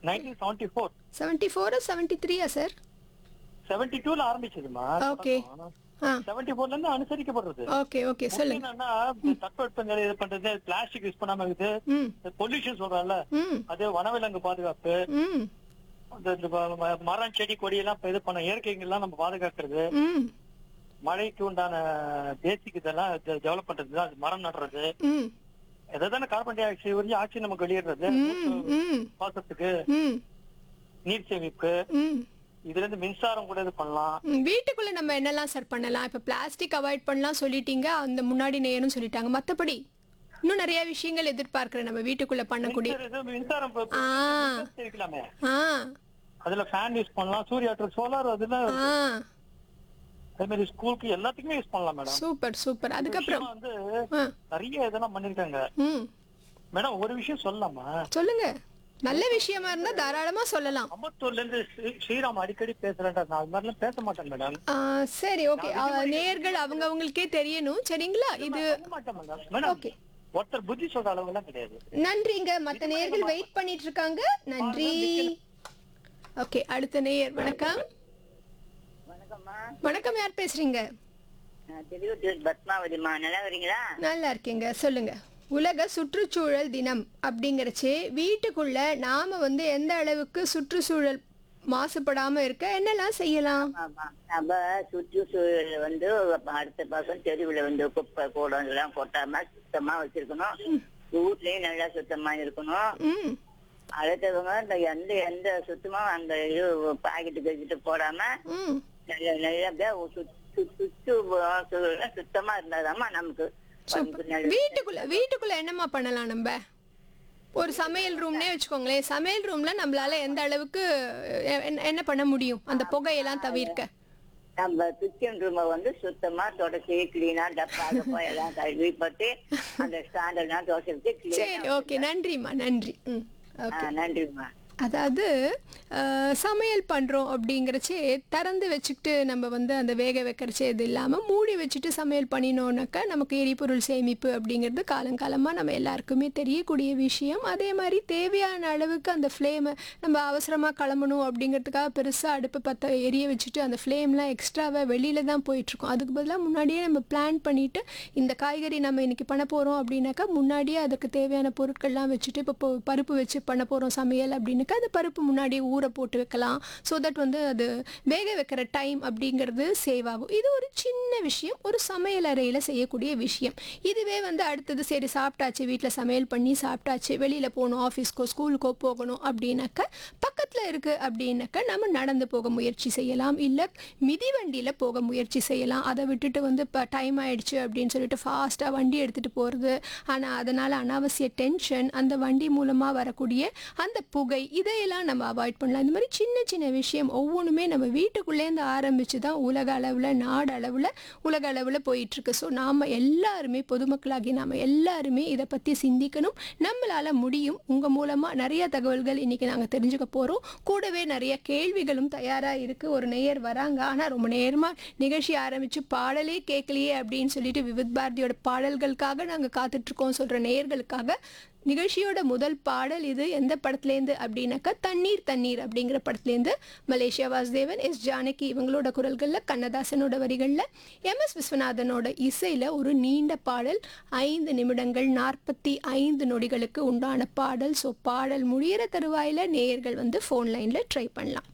nineteen seventy four seventy ஃபோரா seventy த்ரீயா sir seventy டூல ஆரம்பிச்சதுமா ஓகே ஆ செவன்டி ஃபோர்ல இருந்து அனுசரிக்கப்படுறது ஓகே ஓகே சொல்லுங்க என்னன்னா இந்த தட்பவெப்பநிலை இது பண்றது பிளாஸ்டிக் யூஸ் பண்ணாம இருக்குது ம் பொல்யூஷன் சொல்றோம்ல ம் அது வனவிலங்கு பாதுகாப்பு ம் இந்த இந்த ம- ம- மரம் செடி கொடி எல்லாம் இப்ப இது பண்ண இயற்கைகள்லாம் நம்ம பாதுகாக்கிறது ம் மழைக்கு உண்டான பேசிக் இதெல்லாம் டெவலப் பண்றது தான் மரம் நடுறது ம் எதான கார்பன் டை ஆக்சைடு உறிஞ்சி ஆக்சிஜன் நமக்கு வெளியிடுறது ம் ம் சுவாசத்துக்கு ம் நீர் சேமிப்பு ம் இதுல இருந்து மின்சாரம் கூட இது பண்ணலாம் ம், வீட்டுக்குள்ள நம்ம என்னெல்லாம் சார் பண்ணலாம் இப்ப பிளாஸ்டிக் அவாய்ட் பண்ணலாம் சொல்லிட்டீங்க அந்த முன்னாடி நேரம் சொல்லிட்டாங்க மத்தபடி இன்னும் நிறைய விஷயங்கள் எதிர்பார்க்கிறேன் நம்ம வீட்டுக்குள்ள பண்ணக்கூடிய மின்சாரம் இது மின்சாரம் இப்ப- ஆ இப்ப இருக்கலாமே ஆ அதுல ஃபேன் யூஸ் பண்ணலாம் சூரிய ஆற்றல் சோலார் அதுல ஆ அதே மாதிரி ஸ்கூலுக்கு எல்லாத்துக்குமே யூஸ் பண்ணலாம் மேடம் சூப்பர் சூப்பர் அதுக்கப்புறம் வந்து ஆ நிறைய இதெல்லாம் பண்ணிருக்காங்க ம் மேடம் ஒரு விஷயம் சொல்லலாமா சொல்லுங்க நல்ல விஷயமா இருந்தா தாராளமா சொல்லலாம் அம்பத்தூர்ல இருந்து ஸ்ரீ- ஸ்ரீராம் அடிக்கடி பேசுறேன்டா நான் அது மாதிரிலாம் பேச மாட்டேன் மேடம் ஆ, சரி ஓகே நேர்கள் அவங்க அவங்களுக்கே தெரியணும் சரிங்களா இது சொல்ல மாட்டேன் மேடம் மேடம் ஓகே ஒருத்தர் புத்தி சொல்ற அளவுலாம் கிடையாது நன்றிங்க மத்த நேயர்கள் வெயிட் பண்ணிட்டு இருக்காங்க நன்றி ஓகே அடுத்த நேயர் வணக்கம் வணக்கம்மா வணக்கம் யார் பேசுறீங்க நான் திருவத்தூர் பத்மாவதிம்மா நல்லா வரீங்களா நல்லா இருக்கேங்க சொல்லுங்க உலக சுற்றுச்சூழல் தினம் அப்படிங்கிறச்சே வீட்டுக்குள்ள நாம வந்து எந்த அளவுக்கு சுற்றுச்சூழல் மாசுபடாம இருக்க என்னெல்லாம் செய்யலாம் ஆமா நம்ம சுற்றுச்சூழல் வந்து அடுத்த பக்கம் தெருவுல வந்து குப்பை கூடம் எல்லாம் கொட்டாம சுத்தமா வச்சிருக்கணும் வீட்லயும் நல்லா சுத்தமா இருக்கணும் ம் அடுத்தவங்க இந்த எந்த எந்த சுத்தமா அந்த இது பாக்கெட்டு கழிச்சிட்டு போடாம ம் நல்ல நல்லபடியா சுத்- சுத்- சுத்து சூழல்லாம் சுத்தமா இருந்தாதாம்மா நமக்கு நமக்கு நல்ல வீட்டுக்குள்ள வீட்டுக்குள்ள என்னம்மா பண்ணலாம் நம்ம ஒரு சமையல் ரூம்னே வச்சுக்கோங்களேன் சமையல் ரூம்ல நம்மளால எந்த அளவுக்கு எ- என்ன- என்ன பண்ண முடியும் அந்த புகையெல்லாம் தவிர்க்க நம்ம கிச்சன் ரூமை வந்து சுத்தமா தொடச்சி கிளீனா டப்பா டப்பா எல்லாம் கழுவி போட்டு அந்த ஸ்டாண்ட் எல்லாம் துவைச்சிட்டு சரி கிளீனா ஓகே நன்றிம்மா நன்றி ம் ஓகே நன்றிம்மா அதாவது அஹ், சமையல் பண்ணுறோம் அப்படிங்கிறச்சே திறந்து வச்சுக்கிட்டு நம்ம வந்து அந்த வேக வைக்கிறச்சே இது இல்லாமல் மூடி வச்சுட்டு சமையல் பண்ணினோன்னாக்கா நமக்கு எரிபொருள் சேமிப்பு அப்படிங்கிறது காலங்காலமாக நம்ம எல்லாருக்குமே தெரியக்கூடிய விஷயம் அதே மாதிரி தேவையான அளவுக்கு அந்த ஃப்ளேமை நம்ம அவசரமாக கிளம்பணும் அப்படிங்கிறதுக்காக பெருசாக அடுப்பு பற்ற எரிய வச்சுட்டு அந்த ஃப்ளேம்லாம் எக்ஸ்ட்ராவாக வெளியில தான் போயிட்டுருக்கோம் அதுக்கு பதிலாக முன்னாடியே நம்ம பிளான் பண்ணிவிட்டு இந்த காய்கறி நம்ம இன்னைக்கு பண்ண போகிறோம் அப்படின்னாக்கா முன்னாடியே அதுக்கு தேவையான பொருட்கள்லாம் வச்சுட்டு இப்போ இப்போ பருப்பு வச்சு பண்ண போகிறோம் சமையல் அப்படின்னாக்கா அந்த பருப்பு முன்னாடியே ஊற போட்டு வைக்கலாம் ஸோ தட் வந்து அது வேக வைக்கிற டைம் அப்படிங்கிறது சேவ் ஆகும் இது ஒரு சின்ன விஷயம் ஒரு சமையல் அறையில் செய்யக்கூடிய விஷயம் இதுவே வந்து அடுத்தது சரி சாப்பிட்டாச்சு வீட்டில் சமையல் பண்ணி சாப்பிட்டாச்சு வெளியில் போகணும் ஆஃபீஸ்க்கோ ஸ்கூலுக்கோ போகணும் அப்படின்னாக்கா பக்கத்தில் இருக்குது அப்படின்னாக்கா நம்ம நடந்து போக முயற்சி செய்யலாம் இல்லை மிதிவண்டியில் போக முயற்சி செய்யலாம் அதை விட்டுட்டு வந்து இப்போ டைம் ஆயிடுச்சு அப்படின்னு சொல்லிட்டு ஃபாஸ்ட்டாக வண்டி எடுத்துகிட்டு போகிறது ஆனால் அதனால் அனாவசிய டென்ஷன் அந்த வண்டி மூலமாக வரக்கூடிய அந்த புகை இதையெல்லாம் நம்ம அவாய்ட் பண்ணலாம் இந்த மாதிரி சின்ன சின்ன விஷயம் ஒவ்வொன்றுமே நம்ம வீட்டுக்குள்ளேருந்து ஆரம்பித்து தான் உலக அளவில் நாடு அளவில் உலக அளவில் போயிட்டுருக்கு ஸோ நாம் எல்லாருமே பொதுமக்களாகி நாம் எல்லாருமே இதை பற்றி சிந்திக்கணும் நம்மளால் முடியும் உங்கள் மூலமாக நிறைய தகவல்கள் இன்றைக்கி நாங்கள் தெரிஞ்சுக்க போகிறோம் கூடவே நிறைய கேள்விகளும் தயாராக இருக்குது ஒரு நேயர் வராங்க ஆனால் ரொம்ப நேரமாக நிகழ்ச்சி ஆரம்பித்து பாடலே கேட்கலையே அப்படின்னு சொல்லிட்டு விவித் பாரதியோட பாடல்களுக்காக நாங்கள் காத்துட்ருக்கோம் சொல்கிற நேயர்களுக்காக நிகழ்ச்சியோட முதல் பாடல் இது எந்த படத்துலேருந்து அப்படின்னாக்கா தண்ணீர் தண்ணீர் அப்படிங்கிற படத்துலேருந்து மலேசியா வாசுதேவன் எஸ் ஜானகி இவங்களோட குரல்களில் கண்ணதாசனோட வரிகளில் எம் எஸ் விஸ்வநாதனோட இசையில் ஒரு நீண்ட பாடல் ஐந்து நிமிடங்கள் நாற்பத்தி ஐந்து நொடிகளுக்கு உண்டான பாடல் ஸோ பாடல் முடியிற தருவாயில் நேயர்கள் வந்து ஃபோன் லைனில் ட்ரை பண்ணலாம்